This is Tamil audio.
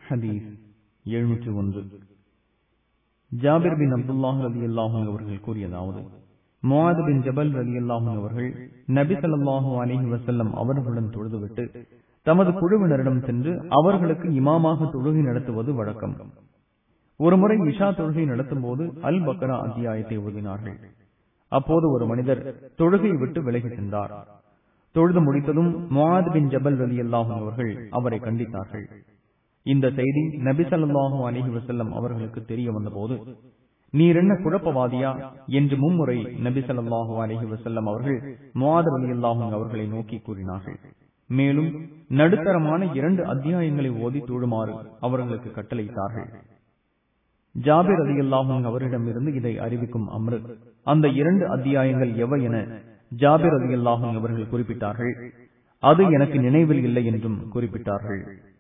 ஹதீஸ் எழுநூற்று ஒன்று ஜாபிர் பின் அப்துல்லாஹ் ரதி அல்லாஹும் அவர்கள் கூறியதாவது முவாது பின் ஜபல் ரதி அல்லாஹும் அவர்கள் நபி ஸல்லல்லாஹு அலைஹி வஸல்லம் அவர்களுடன் தொழுதுவிட்டு தமது குழுவினரிடம் சென்று அவர்களுக்கு இமாமாக தொழுகை நடத்துவது வழக்கம் ஒருமுறை இஷா தொழுகை நடத்தும் போது அல் பக்ரா அத்தியாயத்தை ஓதினார்கள் அப்போது ஒரு மனிதர் தொழுகையை விட்டு விலகி சென்றார் தொழுது முடித்ததும் முவாத் பின் ஜபல் ரலி அல்லாஹும் அவர்கள் அவரை கண்டித்தார்கள் இந்த செய்தி நபி ஸல்லல்லாஹு அலைஹி வஸல்லம் அவர்களுக்கு தெரிய வந்தபோது நீர் என்ன குழப்பவாதியா என்று மும்முறை நபி ஸல்லல்லாஹு அலைஹி வஸல்லம் அவர்கள் முவாத் ரலி அல்லாஹும் அவர்களை நோக்கி கூறினார்கள் மேலும் நடுத்தரமான இரண்டு அத்தியாயங்களை ஓதி தொழுமாறு அவர்களுக்கு கட்டளையிட்டார்கள் ஜாபிர் அலி அல்லாஹும் அவரிடமிருந்து இதை அறிவிக்கும் அம்ரு அந்த இரண்டு அத்தியாயங்கள் எவை என ஜாபிர் அலி அல்லாஹும் அவர்கள் குறிப்பிட்டார்கள் அது எனக்கு நினைவில் இல்லை என்றும் குறிப்பிட்டார்கள்